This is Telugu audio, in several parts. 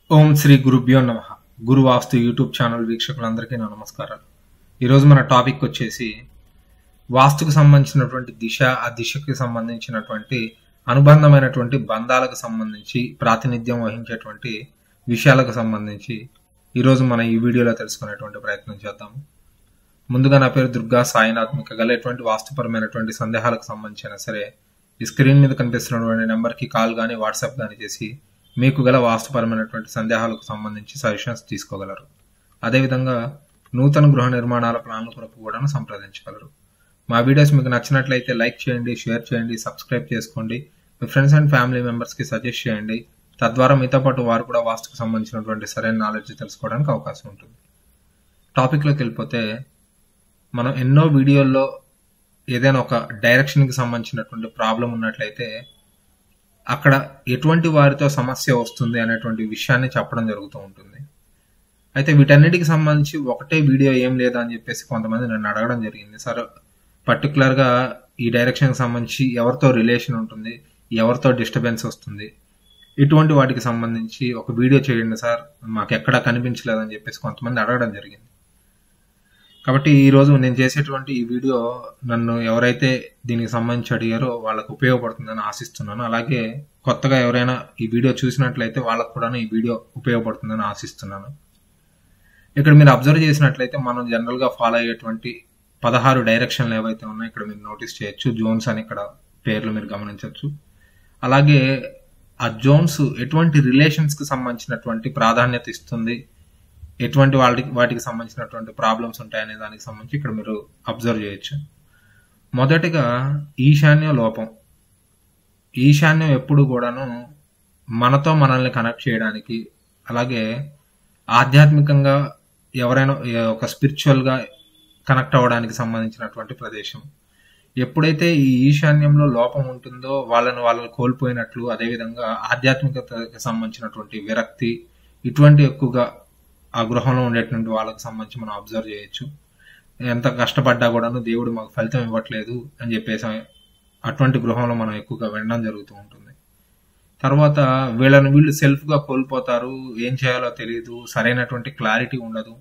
ఓం శ్రీ గురుభ్యో నమ గురు వాస్తు యూట్యూబ్ ఛానల్ వీక్షకులందరికీ నా నమస్కారాలు ఈరోజు మన టాపిక్ వచ్చేసి వాస్తుకు సంబంధించినటువంటి దిశ ఆ దిశకి సంబంధించినటువంటి అనుబంధమైనటువంటి బంధాలకు సంబంధించి ప్రాతినిధ్యం వహించేటువంటి విషయాలకు సంబంధించి ఈరోజు మనం ఈ వీడియోలో తెలుసుకునేటువంటి ప్రయత్నం చేద్దాము ముందుగా నా పేరు దుర్గా సాయినాథ్ మీకు గల ఎటువంటి వాస్తుపరమైనటువంటి సందేహాలకు సంబంధించిన సరే ఈ స్క్రీన్ మీద కనిపిస్తున్నటువంటి నెంబర్కి కాల్ కానీ వాట్సాప్ కానీ చేసి మీకు గల వాస్తుపరమైనటువంటి సందేహాలకు సంబంధించి సజెషన్స్ తీసుకోగలరు అదేవిధంగా నూతన గృహ నిర్మాణాల ప్లాన్ల కొరకు కూడా సంప్రదించగలరు మా వీడియోస్ మీకు నచ్చినట్లయితే లైక్ చేయండి షేర్ చేయండి సబ్స్క్రైబ్ చేసుకోండి మీ ఫ్రెండ్స్ అండ్ ఫ్యామిలీ మెంబర్స్కి సజెస్ట్ చేయండి తద్వారా మీతో పాటు వారు కూడా వాస్తుకు సంబంధించినటువంటి సరైన నాలెడ్జ్ తెలుసుకోవడానికి అవకాశం ఉంటుంది టాపిక్లోకి వెళ్ళిపోతే మనం ఎన్నో వీడియోల్లో ఏదైనా ఒక డైరెక్షన్కి సంబంధించినటువంటి ప్రాబ్లం ఉన్నట్లయితే అక్కడ ఎటువంటి వారితో సమస్య వస్తుంది అనేటువంటి విషయాన్ని చెప్పడం జరుగుతూ ఉంటుంది అయితే వీటన్నిటికి సంబంధించి ఒకటే వీడియో ఏం లేదా అని చెప్పేసి కొంతమంది నన్ను అడగడం జరిగింది సార్ పర్టికులర్గా ఈ డైరెక్షన్కి సంబంధించి ఎవరితో రిలేషన్ ఉంటుంది ఎవరితో డిస్టర్బెన్స్ వస్తుంది ఇటువంటి వాటికి సంబంధించి ఒక వీడియో చేయండి సార్ మాకు ఎక్కడా కనిపించలేదని చెప్పేసి కొంతమంది అడగడం జరిగింది కాబట్టి ఈరోజు నేను చేసేటువంటి ఈ వీడియో నన్ను ఎవరైతే దీనికి సంబంధించి అడిగారో వాళ్ళకు ఉపయోగపడుతుందని ఆశిస్తున్నాను అలాగే కొత్తగా ఎవరైనా ఈ వీడియో చూసినట్లయితే వాళ్ళకు కూడా ఈ వీడియో ఉపయోగపడుతుందని ఆశిస్తున్నాను ఇక్కడ మీరు అబ్జర్వ్ చేసినట్లయితే మనం జనరల్గా ఫాలో అయ్యేటువంటి పదహారు డైరెక్షన్లు ఏవైతే ఉన్నాయో ఇక్కడ మీరు నోటీస్ చేయొచ్చు జోన్స్ అని ఇక్కడ పేర్లు మీరు గమనించవచ్చు అలాగే ఆ జోన్స్ ఎటువంటి రిలేషన్స్కి సంబంధించినటువంటి ప్రాధాన్యత ఇస్తుంది ఎటువంటి వాటికి వాటికి సంబంధించినటువంటి ప్రాబ్లమ్స్ ఉంటాయనే దానికి సంబంధించి ఇక్కడ మీరు అబ్జర్వ్ చేయొచ్చు మొదటిగా ఈశాన్య లోపం ఈశాన్యం ఎప్పుడు కూడాను మనతో మనల్ని కనెక్ట్ చేయడానికి అలాగే ఆధ్యాత్మికంగా ఎవరైనా ఒక స్పిరిచువల్గా కనెక్ట్ అవ్వడానికి సంబంధించినటువంటి ప్రదేశం ఎప్పుడైతే ఈ ఈశాన్యంలో లోపం ఉంటుందో వాళ్ళని వాళ్ళని కోల్పోయినట్లు అదేవిధంగా ఆధ్యాత్మికతకి సంబంధించినటువంటి విరక్తి ఇటువంటి ఎక్కువగా ఆ గృహంలో ఉండేటువంటి వాళ్ళకి సంబంధించి మనం అబ్జర్వ్ చేయొచ్చు ఎంత కష్టపడ్డా కూడాను దేవుడు మాకు ఫలితం ఇవ్వట్లేదు అని చెప్పేసి అటువంటి గృహంలో మనం ఎక్కువగా వినడం జరుగుతూ ఉంటుంది తర్వాత వీళ్ళని వీళ్ళు సెల్ఫ్గా కోల్పోతారు ఏం చేయాలో తెలియదు సరైనటువంటి క్లారిటీ ఉండదు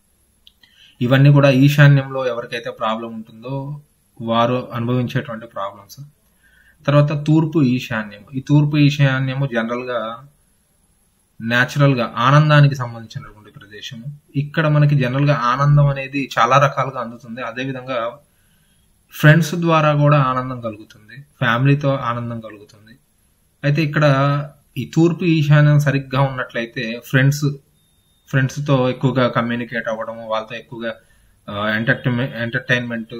ఇవన్నీ కూడా ఈశాన్యంలో ఎవరికైతే ప్రాబ్లం ఉంటుందో వారు అనుభవించేటువంటి ప్రాబ్లమ్స్ తర్వాత తూర్పు ఈశాన్యం ఈ తూర్పు ఈశాన్యము జనరల్గా న్యాచురల్ గా ఆనందానికి సంబంధించినటువంటి ప్రదేశము ఇక్కడ మనకి జనరల్ గా ఆనందం అనేది చాలా రకాలుగా అందుతుంది అదేవిధంగా ఫ్రెండ్స్ ద్వారా కూడా ఆనందం కలుగుతుంది ఫ్యామిలీతో ఆనందం కలుగుతుంది అయితే ఇక్కడ ఈ తూర్పు ఈశాన్యం సరిగ్గా ఉన్నట్లయితే ఫ్రెండ్స్ ఫ్రెండ్స్తో ఎక్కువగా కమ్యూనికేట్ అవ్వడము వాళ్ళతో ఎక్కువగా ఎంటర్టైన్మెంట్ ఎంటర్టైన్మెంట్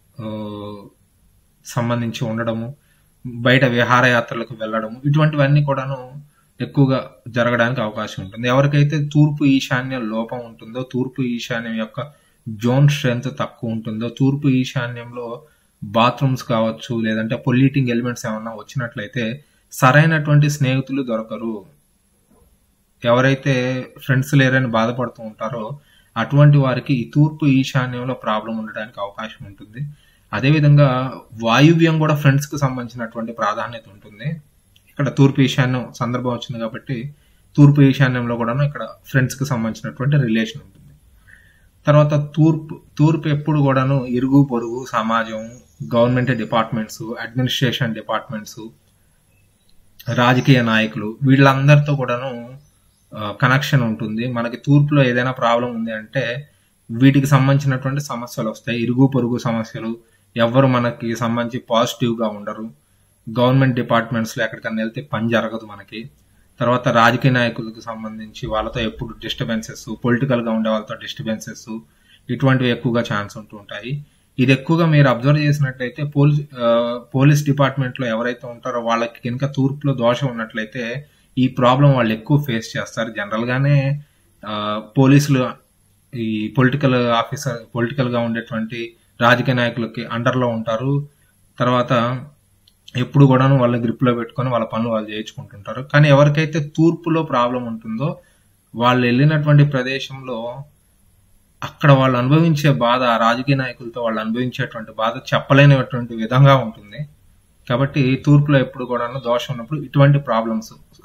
సంబంధించి ఉండడము బయట విహారయాత్రలకు వెళ్ళడము ఇటువంటివన్నీ కూడాను ఎక్కువగా జరగడానికి అవకాశం ఉంటుంది ఎవరికైతే తూర్పు ఈశాన్యం లోపం ఉంటుందో తూర్పు ఈశాన్యం యొక్క జోన్ స్ట్రెంత్ తక్కువ ఉంటుందో తూర్పు ఈశాన్యంలో బాత్రూమ్స్ కావచ్చు లేదంటే పొల్యూటింగ్ ఎలిమెంట్స్ ఏమన్నా వచ్చినట్లయితే సరైనటువంటి స్నేహితులు దొరకరు ఎవరైతే ఫ్రెండ్స్ లేరని బాధపడుతూ ఉంటారో అటువంటి వారికి ఈ తూర్పు ఈశాన్యంలో ప్రాబ్లం ఉండడానికి అవకాశం ఉంటుంది అదేవిధంగా వాయువ్యం కూడా ఫ్రెండ్స్కి సంబంధించినటువంటి ప్రాధాన్యత ఉంటుంది ఇక్కడ తూర్పు ఈశాన్యం సందర్భం వచ్చింది కాబట్టి తూర్పు ఈశాన్యంలో కూడాను ఇక్కడ ఫ్రెండ్స్కి సంబంధించినటువంటి రిలేషన్ ఉంటుంది తర్వాత తూర్పు తూర్పు ఎప్పుడు కూడాను ఇరుగు పొరుగు సమాజం గవర్నమెంట్ డిపార్ట్మెంట్స్ అడ్మినిస్ట్రేషన్ డిపార్ట్మెంట్స్ రాజకీయ నాయకులు వీళ్ళందరితో కూడాను కనెక్షన్ ఉంటుంది మనకి తూర్పులో ఏదైనా ప్రాబ్లం ఉంది అంటే వీటికి సంబంధించినటువంటి సమస్యలు వస్తాయి ఇరుగు పొరుగు సమస్యలు ఎవరు మనకి సంబంధించి పాజిటివ్గా ఉండరు గవర్నమెంట్ డిపార్ట్మెంట్స్లో ఎక్కడికన్నా వెళ్తే పని జరగదు మనకి తర్వాత రాజకీయ నాయకులకు సంబంధించి వాళ్ళతో ఎప్పుడు డిస్టర్బెన్సెస్ పొలిటికల్గా ఉండే వాళ్ళతో డిస్టర్బెన్సెస్ ఇటువంటివి ఎక్కువగా ఛాన్స్ ఉంటూ ఉంటాయి ఇది ఎక్కువగా మీరు అబ్జర్వ్ చేసినట్లయితే పోలీస్ పోలీస్ డిపార్ట్మెంట్లో ఎవరైతే ఉంటారో వాళ్ళకి కనుక తూర్పులో దోషం ఉన్నట్లయితే ఈ ప్రాబ్లం వాళ్ళు ఎక్కువ ఫేస్ చేస్తారు జనరల్గానే పోలీసులు ఈ పొలిటికల్ ఆఫీసర్ పొలిటికల్గా ఉండేటువంటి రాజకీయ నాయకులకి అండర్లో ఉంటారు తర్వాత ఎప్పుడు కూడాను వాళ్ళ గ్రిప్లో పెట్టుకొని వాళ్ళ పనులు వాళ్ళు చేయించుకుంటుంటారు కానీ ఎవరికైతే తూర్పులో ప్రాబ్లం ఉంటుందో వాళ్ళు వెళ్ళినటువంటి ప్రదేశంలో అక్కడ వాళ్ళు అనుభవించే బాధ రాజకీయ నాయకులతో వాళ్ళు అనుభవించేటువంటి బాధ చెప్పలేనటువంటి విధంగా ఉంటుంది కాబట్టి తూర్పులో ఎప్పుడు కూడాను దోషం ఉన్నప్పుడు ఇటువంటి ప్రాబ్లమ్స్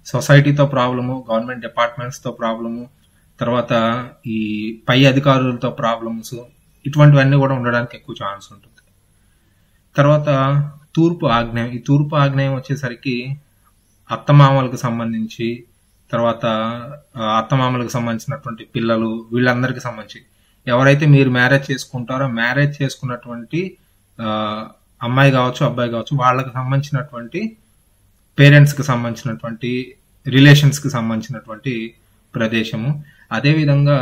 సొసైటీతో ప్రాబ్లము గవర్నమెంట్ డిపార్ట్మెంట్స్తో ప్రాబ్లము తర్వాత ఈ పై అధికారులతో ప్రాబ్లమ్స్ ఇటువంటివన్నీ కూడా ఉండడానికి ఎక్కువ ఛాన్స్ ఉంటుంది తర్వాత తూర్పు ఆగ్నేయం ఈ తూర్పు ఆగ్నేయం వచ్చేసరికి అత్తమామలకు సంబంధించి తర్వాత ఆ, అత్తమామలకు సంబంధించినటువంటి పిల్లలు వీళ్ళందరికీ సంబంధించి ఎవరైతే మీరు మ్యారేజ్ చేసుకుంటారో మ్యారేజ్ చేసుకున్నటువంటి ఆ, అమ్మాయి కావచ్చు అబ్బాయి కావచ్చు వాళ్ళకి సంబంధించినటువంటి పేరెంట్స్కి సంబంధించినటువంటి రిలేషన్స్కి సంబంధించినటువంటి ప్రదేశము అదేవిధంగా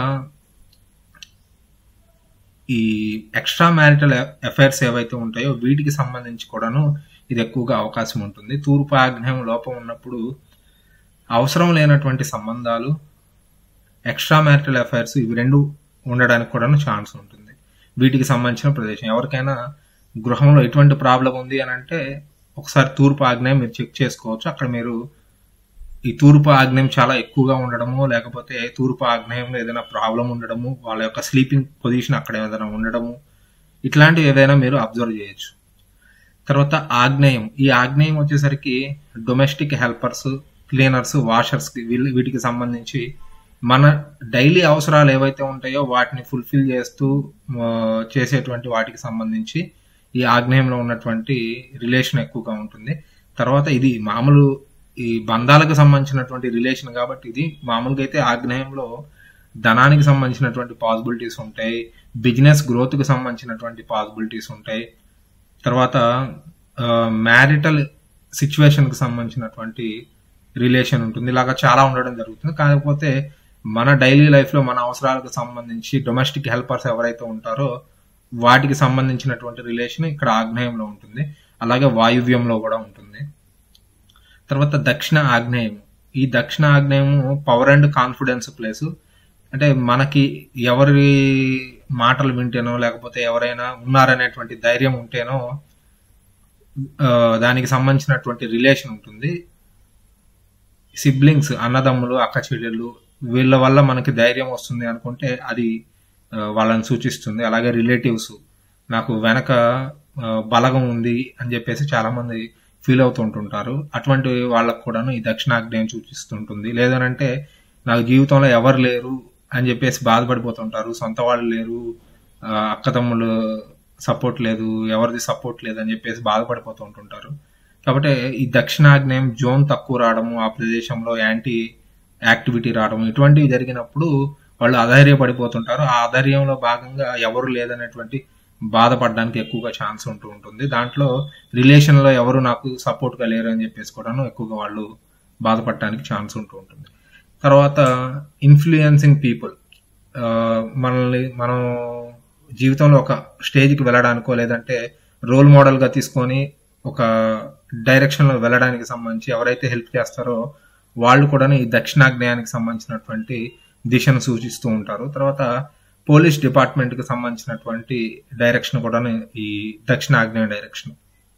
ఈ ఎక్స్ట్రా మ్యారిటల్ అఫైర్స్ ఏవైతే ఉంటాయో వీటికి సంబంధించి కూడాను ఇది ఎక్కువగా అవకాశం ఉంటుంది తూర్పు ఆగ్నేయం లోపం ఉన్నప్పుడు అవసరం లేనటువంటి సంబంధాలు ఎక్స్ట్రా మ్యారిటల్ అఫైర్స్ ఇవి రెండు ఉండడానికి కూడాను ఛాన్స్ ఉంటుంది వీటికి సంబంధించిన ప్రదేశం ఎవరికైనా గృహంలో ఎటువంటి ప్రాబ్లం ఉంది అని అంటే ఒకసారి తూర్పు ఆగ్నేయం మీరు చెక్ చేసుకోవచ్చు అక్కడ మీరు ఈ తూర్పు ఆగ్నేయం చాలా ఎక్కువగా ఉండడము లేకపోతే తూర్పు ఆగ్నేయంలో ఏదైనా ప్రాబ్లం ఉండడము వాళ్ళ యొక్క స్లీపింగ్ పొజిషన్ అక్కడ ఏదైనా ఉండడము ఇట్లాంటివి ఏదైనా మీరు అబ్జర్వ్ చేయొచ్చు తర్వాత ఆగ్నేయం ఈ ఆగ్నేయం వచ్చేసరికి డొమెస్టిక్ హెల్పర్స్ క్లీనర్స్ వాషర్స్ వీటికి సంబంధించి మన డైలీ అవసరాలు ఏవైతే ఉంటాయో వాటిని ఫుల్ఫిల్ చేస్తూ ఆ, చేసేటువంటి వాటికి సంబంధించి ఈ ఆగ్నేయంలో ఉన్నటువంటి రిలేషన్ ఎక్కువగా ఉంటుంది తర్వాత ఇది మామూలు ఈ బంధాలకు సంబంధించినటువంటి రిలేషన్ కాబట్టి ఇది మామూలుగా అయితే ఆగ్నేయంలో ధనానికి సంబంధించినటువంటి పాసిబిలిటీస్ ఉంటాయి బిజినెస్ గ్రోత్కి సంబంధించినటువంటి పాసిబిలిటీస్ ఉంటాయి తర్వాత మ్యారిటల్ సిచ్యువేషన్కి సంబంధించినటువంటి రిలేషన్ ఉంటుంది ఇలాగా చాలా ఉండడం జరుగుతుంది కాకపోతే మన డైలీ లైఫ్లో మన అవసరాలకు సంబంధించి డొమెస్టిక్ హెల్పర్స్ ఎవరైతే ఉంటారో వాటికి సంబంధించినటువంటి రిలేషన్ ఇక్కడ ఆగ్నేయంలో ఉంటుంది అలాగే వాయువ్యంలో కూడా ఉంటుంది తర్వాత దక్షిణ ఆగ్నేయం ఈ దక్షిణ ఆగ్నేయము పవర్ అండ్ కాన్ఫిడెన్స్ ప్లేస్ అంటే మనకి ఎవరి మాటలు వింటేనో లేకపోతే ఎవరైనా ఉన్నారనేటువంటి ధైర్యం ఉంటేనో ఆ, దానికి సంబంధించినటువంటి రిలేషన్ ఉంటుంది సిబ్లింగ్స్ అన్నదమ్ములు అక్క చెల్లెళ్ళు వీళ్ళ వల్ల మనకి ధైర్యం వస్తుంది అనుకుంటే అది ఆ, వాళ్ళని సూచిస్తుంది అలాగే రిలేటివ్స్ నాకు వెనక ఆ, బలగం ఉంది అని చెప్పేసి చాలా మంది ఫీల్ అవుతుంటుంటారు అటువంటి వాళ్ళకు కూడాను ఈ దక్షిణాగ్నేయం సూచిస్తుంటుంది లేదనంటే నాకు జీవితంలో ఎవరు లేరు అని చెప్పేసి బాధపడిపోతుంటారు సొంత వాళ్ళు లేరు ఆ, అక్కతమ్ములు సపోర్ట్ లేదు ఎవరిది సపోర్ట్ లేదు అని చెప్పేసి బాధపడిపోతూ ఉంటుంటారు కాబట్టి ఈ దక్షిణాగ్నేయం జోన్ తక్కువ రావడము ఆ ప్రదేశంలో యాంటీ యాక్టివిటీ రావడం ఇటువంటివి జరిగినప్పుడు వాళ్ళు అధైర్యపడిపోతుంటారు ఆ అధైర్యంలో భాగంగా ఎవరు లేదనేటువంటి బాధపడడానికి ఎక్కువగా ఛాన్స్ ఉంటూ ఉంటుంది దాంట్లో రిలేషన్ లో ఎవరు నాకు సపోర్ట్ గా లేరు అని చెప్పేసి కూడాను ఎక్కువగా వాళ్ళు బాధపడటానికి ఛాన్స్ ఉంటూ ఉంటుంది తర్వాత ఇన్ఫ్లుయెన్సింగ్ పీపుల్ మనల్ని మనం జీవితంలో ఒక స్టేజ్కి వెళ్ళడానికో లేదంటే రోల్ మోడల్ గా తీసుకొని ఒక డైరెక్షన్ లో వెళ్ళడానికి సంబంధించి ఎవరైతే హెల్ప్ చేస్తారో వాళ్ళు కూడా ఈ దక్షిణాగ్నేయానికి సంబంధించినటువంటి దిశను సూచిస్తూ ఉంటారు తర్వాత పోలీస్ డిపార్ట్మెంట్ కి సంబంధించినటువంటి డైరెక్షన్ కూడా ఈ దక్షిణాగ్నేయ డైరెక్షన్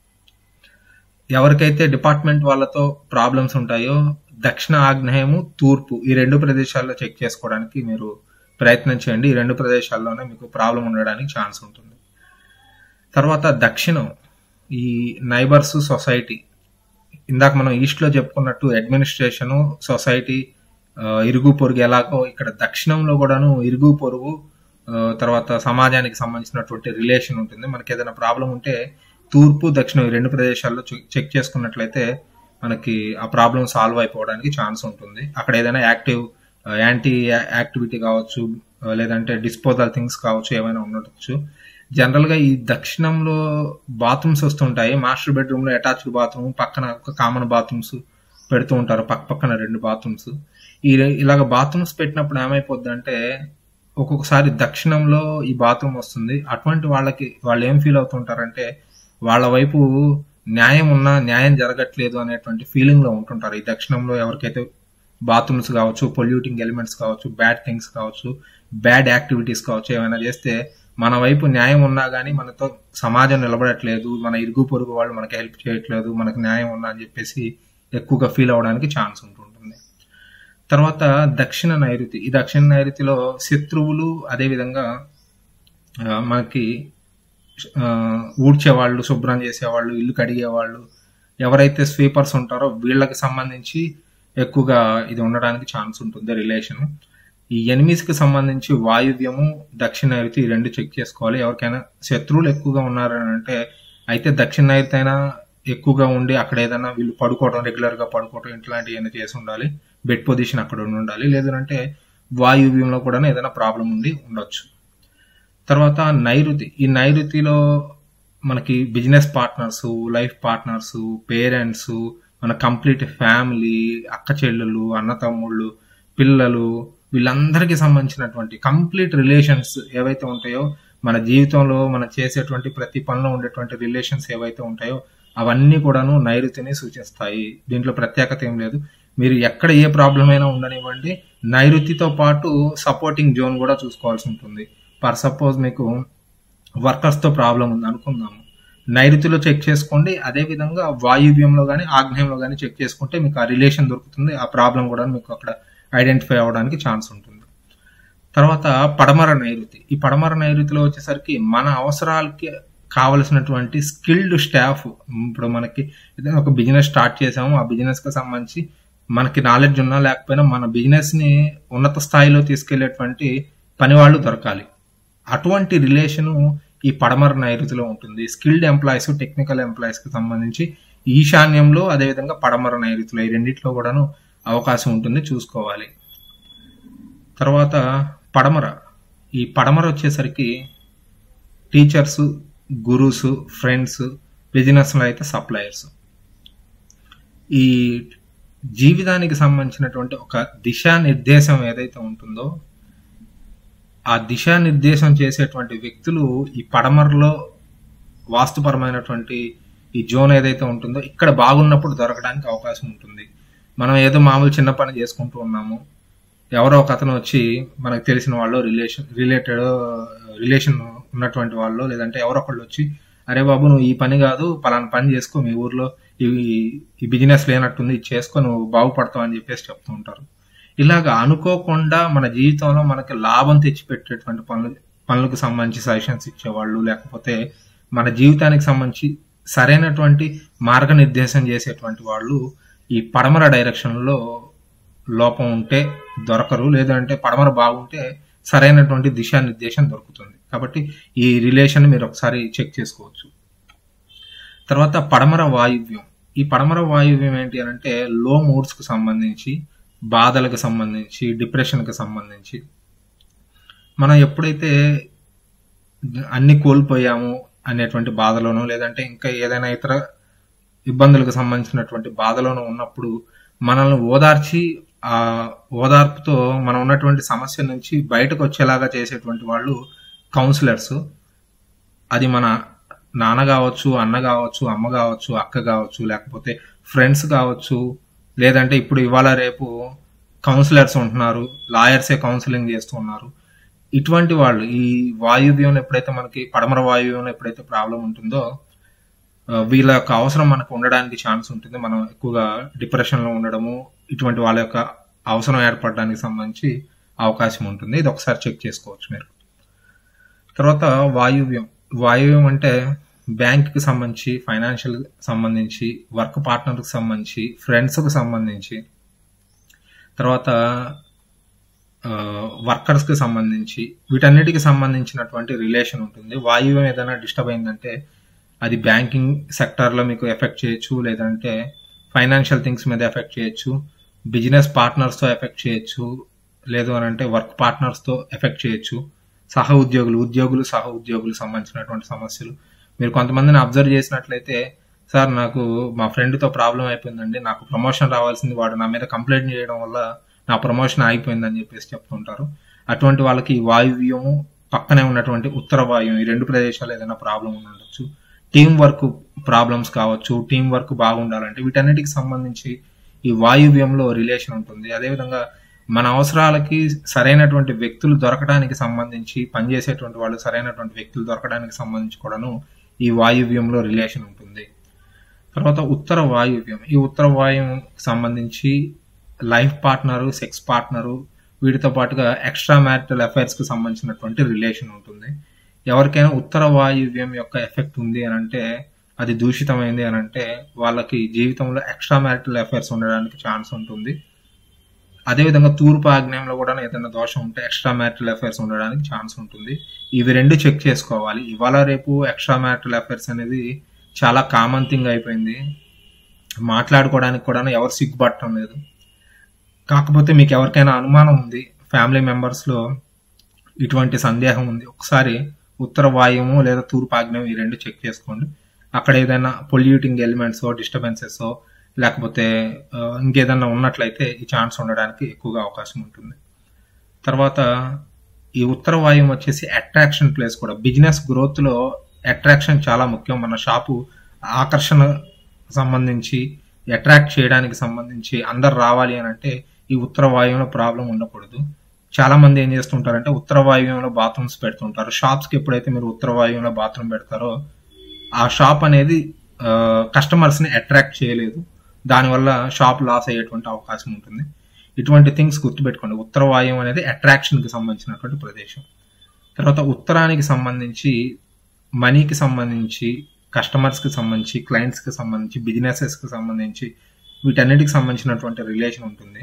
ఎవరికైతే డిపార్ట్మెంట్ వాళ్ళతో ప్రాబ్లమ్స్ ఉంటాయో దక్షిణ ఆగ్నేయము తూర్పు ఈ రెండు ప్రదేశాల్లో చెక్ చేసుకోవడానికి మీరు ప్రయత్నం చేయండి ఈ రెండు ప్రదేశాల్లోనే మీకు ప్రాబ్లం ఉండడానికి ఛాన్స్ ఉంటుంది తర్వాత దక్షిణం ఈ నైబర్స్ సొసైటీ ఇందాక మనం ఈస్ట్ లో చెప్పుకున్నట్టు అడ్మినిస్ట్రేషన్ సొసైటీ ఇరుగు పొరుగు ఎలాగో ఇక్కడ దక్షిణంలో కూడాను ఇరుగు పొరుగు ఆ, తర్వాత సమాజానికి సంబంధించినటువంటి రిలేషన్ ఉంటుంది మనకి ఏదైనా ప్రాబ్లం ఉంటే తూర్పు దక్షిణం ఈ రెండు ప్రదేశాల్లో చెక్- చెక్ చేసుకున్నట్లయితే మనకి ఆ ప్రాబ్లం సాల్వ్ అయిపోవడానికి ఛాన్స్ ఉంటుంది అక్కడ ఏదైనా యాక్టివ్ యాంటీ యాక్టివిటీ కావచ్చు ఆ, లేదంటే డిస్పోజల్ థింగ్స్ కావచ్చు ఏమైనా ఉండొచ్చు జనరల్ గా ఈ దక్షిణంలో బాత్రూమ్స్ వస్తుంటాయి మాస్టర్ బెడ్రూమ్ లో అటాచ్డ్ బాత్రూమ్ పక్కన ఒక కామన్ బాత్రూమ్స్ పెడుతూ ఉంటారు పక్క పక్కన రెండు బాత్రూమ్స్ ఈ రె- ఇలాగ బాత్రూమ్స్ పెట్టినప్పుడు ఏమైపోద్ది అంటే ఒక్కొక్కసారి దక్షిణంలో ఈ బాత్రూమ్ వస్తుంది అటువంటి వాళ్ళకి వాళ్ళు ఏం ఫీల్ అవుతుంటారంటే వాళ్ళ వైపు న్యాయం ఉన్నా న్యాయం జరగట్లేదు అనేటువంటి ఫీలింగ్ లో ఉంటుంటారు ఈ దక్షిణంలో ఎవరికైతే బాత్రూమ్స్ కావచ్చు పొల్యూటింగ్ ఎలిమెంట్స్ కావచ్చు బ్యాడ్ థింగ్స్ కావచ్చు బ్యాడ్ యాక్టివిటీస్ కావచ్చు ఏమైనా చేస్తే మన వైపు న్యాయం ఉన్నా కానీ మనతో సమాజం నిలబడట్లేదు మన ఇరుగు పొరుగు వాళ్ళు మనకి హెల్ప్ చేయట్లేదు మనకు న్యాయం ఉన్నా అని చెప్పేసి ఎక్కువగా ఫీల్ అవడానికి ఛాన్స్ ఉంటుంటుంది తర్వాత దక్షిణ నైరుతి ఈ దక్షిణ నైరుతిలో శత్రువులు అదేవిధంగా ఆ, మనకి ఆ, ఊడ్చేవాళ్ళు శుభ్రం చేసేవాళ్ళు ఇల్లు కడిగేవాళ్ళు ఎవరైతే స్వీపర్స్ ఉంటారో వీళ్ళకి సంబంధించి ఎక్కువగా ఇది ఉండడానికి ఛాన్స్ ఉంటుంది రిలేషన్ ఈ ఎనిమిస్ కి సంబంధించి వాయువ్యము దక్షిణ నైరుతి ఈ రెండు చెక్ చేసుకోవాలి ఎవరికైనా శత్రువులు ఎక్కువగా ఉన్నారని అంటే అయితే దక్షిణ నైరుతి అయినా ఎక్కువగా ఉండి అక్కడ ఏదైనా వీళ్ళు పడుకోవడం రెగ్యులర్ గా పడుకోవడం ఇట్లాంటివి చేసి ఉండాలి బెడ్ పొజిషన్ అక్కడ ఉండి ఉండాలి లేదంటే వాయువ్యంలో కూడా ఏదైనా ప్రాబ్లం ఉండి ఉండొచ్చు తర్వాత నైరుతి ఈ నైరుతిలో మనకి business partners life partners parents మన కంప్లీట్ ఫ్యామిలీ అక్క చెల్లెలు అన్న తమ్ముళ్ళు పిల్లలు వీళ్ళందరికీ సంబంధించినటువంటి కంప్లీట్ రిలేషన్స్ ఏవైతే ఉంటాయో మన జీవితంలో మనం చేసేటువంటి ప్రతి పనిలో ఉండేటువంటి రిలేషన్స్ ఏవైతే ఉంటాయో అవన్నీ కూడాను నైరుతిని సూచిస్తాయి దీంట్లో ప్రత్యేకత ఏం లేదు మీరు ఎక్కడ ఏ ప్రాబ్లం అయినా ఉండనివ్వండి నైరుతితో పాటు సపోర్టింగ్ జోన్ కూడా చూసుకోవాల్సి ఉంటుంది ఫర్ సపోజ్ మీకు వర్కర్స్ తో ప్రాబ్లం ఉంది అనుకుందాము నైరుతిలో చెక్ చేసుకోండి అదే విధంగా వాయువ్యంలో కానీ ఆగ్నేయంలో కానీ చెక్ చేసుకుంటే మీకు ఆ రిలేషన్ దొరుకుతుంది ఆ ప్రాబ్లం కూడా మీకు అక్కడ ఐడెంటిఫై అవ్వడానికి ఛాన్స్ ఉంటుంది తర్వాత పడమర నైరుతి ఈ పడమర నైరుతిలో వచ్చేసరికి మన అవసరాలకి కావలసినటువంటి స్కిల్డ్ స్టాఫ్ ఇప్పుడు మనకి ఏదైనా ఒక బిజినెస్ స్టార్ట్ చేసాము ఆ బిజినెస్ కి సంబంధించి మనకి నాలెడ్జ్ ఉన్నా లేకపోయినా మన బిజినెస్ ని ఉన్నత స్థాయిలో తీసుకెళ్లేటువంటి పని వాళ్ళు దొరకాలి అటువంటి రిలేషన్ ఈ పడమర నైరుతిలో ఉంటుంది స్కిల్డ్ ఎంప్లాయీస్ టెక్నికల్ ఎంప్లాయీస్ కి సంబంధించి ఈశాన్యంలో అదేవిధంగా పడమర నైరుతిలో ఈ రెండిట్లో కూడాను అవకాశం ఉంటుంది చూసుకోవాలి తర్వాత పడమర ఈ పడమర వచ్చేసరికి టీచర్స్ గురుస్ ఫ్రెండ్స్ బిజినెస్లో అయితే సప్లయర్స్ ఈ జీవితానికి సంబంధించినటువంటి ఒక దిశానిర్దేశం ఏదైతే ఉంటుందో ఆ దిశానిర్దేశం చేసేటువంటి వ్యక్తులు ఈ పడమరలో వాస్తుపరమైనటువంటి ఈ జోన్ ఏదైతే ఉంటుందో ఇక్కడ బాగున్నప్పుడు దొరకడానికి అవకాశం ఉంటుంది మనం ఏదో మామూలు చిన్న పని చేసుకుంటూ ఉన్నాము ఎవరో ఒక అతను వచ్చి మనకు తెలిసిన వాళ్ళు రిలేషన్ రిలేటెడ్ రిలేషన్ ఉన్నటువంటి వాళ్ళు లేదంటే ఎవరో ఒకళ్ళు వచ్చి అరే బాబు నువ్వు ఈ పని కాదు పలానా పని చేసుకో మీ ఊర్లో ఈ ఈ బిజినెస్ లేనట్టుంది ఇది చేసుకో నువ్వు బాగుపడతావు అని చెప్పేసి చెప్తూ ఉంటారు ఇలాగా అనుకోకుండా మన జీవితంలో మనకి లాభం తెచ్చిపెట్టేటువంటి పనులు పనులకు సంబంధించి సజెషన్స్ ఇచ్చేవాళ్ళు లేకపోతే మన జీవితానికి సంబంధించి సరైనటువంటి మార్గనిర్దేశం చేసేటువంటి వాళ్ళు ఈ పడమర డైరెక్షన్లో లోపం ఉంటే దొరకరు లేదంటే పడమర బాగుంటే సరైనటువంటి దిశానిర్దేశం దొరుకుతుంది కాబట్టి ఈ రిలేషన్ మీరు ఒకసారి చెక్ చేసుకోవచ్చు తర్వాత పడమర వాయువ్యం ఈ పడమర వాయువ్యం ఏంటి అని అంటే లో మూడ్స్ కు సంబంధించి బాధలకు సంబంధించి డిప్రెషన్ కి సంబంధించి మనం ఎప్పుడైతే అన్ని కోల్పోయాము అనేటువంటి బాధలోనో లేదంటే ఇంకా ఏదైనా ఇతర ఇబ్బందులకు సంబంధించినటువంటి బాధలోనూ ఉన్నప్పుడు మనల్ని ఓదార్చి ఆ ఓదార్పుతో మనం ఉన్నటువంటి సమస్య నుంచి బయటకు వచ్చేలాగా చేసేటువంటి వాళ్ళు కౌన్సిలర్స్ అది మన నాన్న కావచ్చు అన్న కావచ్చు అమ్మ కావచ్చు అక్క కావచ్చు లేకపోతే ఫ్రెండ్స్ కావచ్చు లేదంటే ఇప్పుడు ఇవాళ రేపు కౌన్సిలర్స్ ఉంటున్నారు లాయర్సే కౌన్సిలింగ్ చేస్తూ ఉన్నారు ఇటువంటి వాళ్ళు ఈ వాయువ్యంలో ఎప్పుడైతే మనకి పడమర వాయువ్యంలో ఎప్పుడైతే ప్రాబ్లం ఉంటుందో వీళ్ళ యొక్క అవసరం మనకు ఉండడానికి ఛాన్స్ ఉంటుంది మనం ఎక్కువగా డిప్రెషన్ లో ఉండడము ఇటువంటి వాళ్ళ యొక్క అవసరం ఏర్పడడానికి సంబంధించి అవకాశం ఉంటుంది ఇది ఒకసారి చెక్ చేసుకోవచ్చు మీరు తర్వాత వాయువ్యం వాయువ్యం అంటే బ్యాంక్ కి సంబంధించి ఫైనాన్షియల్ సంబంధించి వర్క్ పార్ట్నర్ కి సంబంధించి ఫ్రెండ్స్ కి సంబంధించి తర్వాత వర్కర్స్ కి సంబంధించి వీటన్నిటికి సంబంధించినటువంటి రిలేషన్ ఉంటుంది వాయువ్యం ఏదైనా డిస్టర్బ్ అయిందంటే అది బ్యాంకింగ్ సెక్టార్లో మీకు ఎఫెక్ట్ చేయొచ్చు లేదంటే ఫైనాన్షియల్ థింగ్స్ మీద ఎఫెక్ట్ చేయొచ్చు బిజినెస్ పార్ట్నర్స్తో ఎఫెక్ట్ చేయొచ్చు లేదు అని అంటే వర్క్ పార్ట్నర్స్తో ఎఫెక్ట్ చేయొచ్చు సహ ఉద్యోగులు ఉద్యోగులు సహ ఉద్యోగులు సంబంధించినటువంటి సమస్యలు మీరు కొంతమందిని అబ్జర్వ్ చేసినట్లయితే సార్ నాకు మా ఫ్రెండ్తో ప్రాబ్లం అయిపోయిందండి నాకు ప్రమోషన్ రావాల్సింది వాడు నా మీద కంప్లైంట్ చేయడం వల్ల నా ప్రమోషన్ అయిపోయిందని చెప్పేసి చెప్తుంటారు అటువంటి వాళ్ళకి వాయువ్యము పక్కనే ఉన్నటువంటి ఉత్తర వాయువ్యం ఈ రెండు ప్రదేశాలు ఏదైనా ప్రాబ్లం ఉండొచ్చు టీం వర్క్ ప్రాబ్లమ్స్ కావచ్చు టీం వర్క్ బాగుండాలంటే వీటన్నిటికి సంబంధించి ఈ వాయువ్యంలో రిలేషన్ ఉంటుంది అదేవిధంగా మన అవసరాలకి సరైనటువంటి వ్యక్తులు దొరకడానికి సంబంధించి పనిచేసేటువంటి వాళ్ళు సరైనటువంటి వ్యక్తులు దొరకడానికి సంబంధించి కూడాను ఈ వాయువ్యంలో రిలేషన్ ఉంటుంది తర్వాత ఉత్తర వాయువ్యం ఈ ఉత్తర వాయువ్యం సంబంధించి లైఫ్ పార్ట్నరు సెక్స్ పార్ట్నరు వీటితో పాటుగా ఎక్స్ట్రా మ్యారిటల్ అఫైర్స్ కి సంబంధించినటువంటి రిలేషన్ ఉంటుంది ఎవరికైనా ఉత్తర వాయువ్యం యొక్క ఎఫెక్ట్ ఉంది అని అంటే అది దూషితమైంది అని అంటే వాళ్ళకి జీవితంలో ఎక్స్ట్రా మ్యారిటల్ అఫైర్స్ ఉండడానికి ఛాన్స్ ఉంటుంది అదేవిధంగా తూర్పు ఆగ్నేయంలో కూడా ఏదైనా దోషం ఉంటే ఎక్స్ట్రా మ్యారిటల్ అఫైర్స్ ఉండడానికి ఛాన్స్ ఉంటుంది ఇవి రెండు చెక్ చేసుకోవాలి ఇవాళ రేపు ఎక్స్ట్రా మ్యారిటల్ అఫైర్స్ అనేది చాలా కామన్ థింగ్ అయిపోయింది మాట్లాడుకోవడానికి కూడా ఎవరు సిగ్గుపడటం లేదు కాకపోతే మీకు ఎవరికైనా అనుమానం ఉంది ఫ్యామిలీ మెంబర్స్లో ఇటువంటి సందేహం ఉంది ఒకసారి ఉత్తర వాయువు లేదా తూర్పు ఆగ్నేయం ఈ రెండు చెక్ చేసుకోండి అక్కడ ఏదైనా పొల్యూటింగ్ ఎలిమెంట్స్ డిస్టర్బెన్సెస్ లేకపోతే ఆ, ఇంకేదన్నా ఉన్నట్లయితే ఈ ఛాన్స్ ఉండడానికి ఎక్కువగా అవకాశం ఉంటుంది తర్వాత ఈ ఉత్తర వాయువు వచ్చేసి అట్రాక్షన్ ప్లేస్ కూడా బిజినెస్ గ్రోత్ లో అట్రాక్షన్ చాలా ముఖ్యం మన షాపు ఆకర్షణ సంబంధించి అట్రాక్ట్ చేయడానికి సంబంధించి అందరు రావాలి అని అంటే ఈ ఉత్తర వాయువులో ప్రాబ్లం ఉండకూడదు చాలా మంది ఏం చేస్తుంటారంటే ఉత్తర వాయువ్యంలో బాత్రూమ్స్ పెడుతుంటారు షాప్స్ కి ఎప్పుడైతే మీరు ఉత్తర వాయువ్యంలో బాత్రూమ్ పెడతారో ఆ షాప్ అనేది కస్టమర్స్ ని అట్రాక్ట్ చేయలేదు దానివల్ల షాప్ లాస్ అయ్యేటువంటి అవకాశం ఉంటుంది ఇటువంటి థింగ్స్ గుర్తుపెట్టుకోండి ఉత్తర వాయువు అనేది అట్రాక్షన్ కి సంబంధించినటువంటి ప్రదేశం తర్వాత ఉత్తరానికి సంబంధించి మనీకి సంబంధించి కస్టమర్స్ కి సంబంధించి క్లయింట్స్ కి సంబంధించి బిజినెసెస్ కి సంబంధించి వీటన్నిటికి సంబంధించినటువంటి రిలేషన్ ఉంటుంది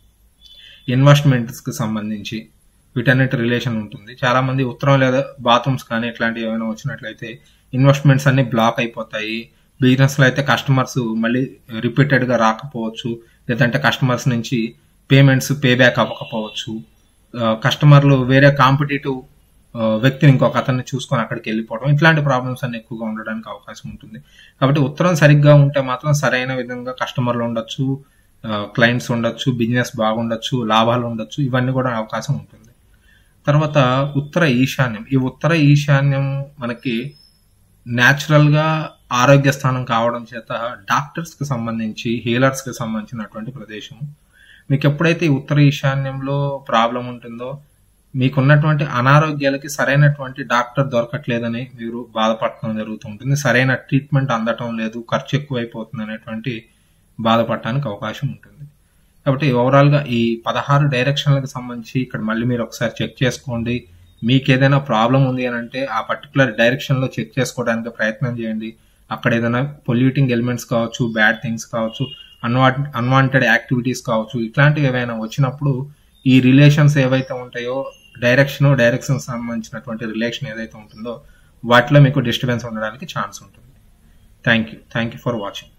ఇన్వెస్ట్మెంట్స్ కి సంబంధించి వీటన్నిటి రిలేషన్ ఉంటుంది చాలా మంది ఉత్తరం లేదా బాత్రూమ్స్ కానీ ఇట్లాంటివి ఏమైనా వచ్చినట్లయితే ఇన్వెస్ట్మెంట్స్ అన్ని బ్లాక్ అయిపోతాయి బిజినెస్ లో అయితే కస్టమర్స్ మళ్ళీ రిపీటెడ్ గా రాకపోవచ్చు లేదంటే కస్టమర్స్ నుంచి పేమెంట్స్ పే బ్యాక్ అవ్వకపోవచ్చు కస్టమర్లు వేరే కాంపిటేటివ్ వ్యక్తిని ఇంకొక అతన్ని చూసుకొని అక్కడికి వెళ్ళిపోవడం ఇట్లాంటి ప్రాబ్లమ్స్ అన్ని ఎక్కువగా ఉండడానికి అవకాశం ఉంటుంది కాబట్టి ఉత్తరం సరిగ్గా ఉంటే మాత్రం సరైన విధంగా కస్టమర్లు ఉండొచ్చు క్లయింట్స్ ఉండొచ్చు బిజినెస్ బాగుండొచ్చు లాభాలు ఉండొచ్చు ఇవన్నీ కూడా అవకాశం ఉంటుంది తర్వాత ఉత్తర ఈశాన్యం ఈ ఉత్తర ఈశాన్యం మనకి న్యాచురల్ గా ఆరోగ్య స్థానం కావడం చేత డాక్టర్స్ కి సంబంధించి హీలర్స్ కి సంబంధించినటువంటి ప్రదేశం మీకు ఎప్పుడైతే ఈ ఉత్తర ఈశాన్యంలో ప్రాబ్లం ఉంటుందో మీకున్నటువంటి అనారోగ్యాలకి సరైనటువంటి డాక్టర్ దొరకట్లేదని మీరు బాధపడటం జరుగుతూ ఉంటుంది సరైన ట్రీట్మెంట్ అందటం లేదు ఖర్చు ఎక్కువైపోతుంది అనేటువంటి బాధపడటానికి అవకాశం ఉంటుంది కాబట్టి ఓవరాల్ గా ఈ పదహారు డైరెక్షన్లకు సంబంధించి ఇక్కడ మళ్ళీ మీరు ఒకసారి చెక్ చేసుకోండి మీకు ఏదైనా ప్రాబ్లం ఉంది అని అంటే ఆ పర్టికులర్ డైరెక్షన్ లో చెక్ చేసుకోవడానికి ప్రయత్నం చేయండి అక్కడ ఏదైనా పొల్యూటింగ్ ఎలిమెంట్స్ కావచ్చు బ్యాడ్ థింగ్స్ కావచ్చు అన్వా అన్వాంటెడ్ యాక్టివిటీస్ కావచ్చు ఇట్లాంటివి ఏవైనా వచ్చినప్పుడు ఈ రిలేషన్స్ ఏవైతే ఉంటాయో డైరెక్షన్ డైరెక్షన్ సంబంధించినటువంటి రిలేషన్ ఏదైతే ఉంటుందో వాటిలో మీకు డిస్టర్బెన్స్ ఉండడానికి ఛాన్స్ ఉంటుంది thank you thank you for watching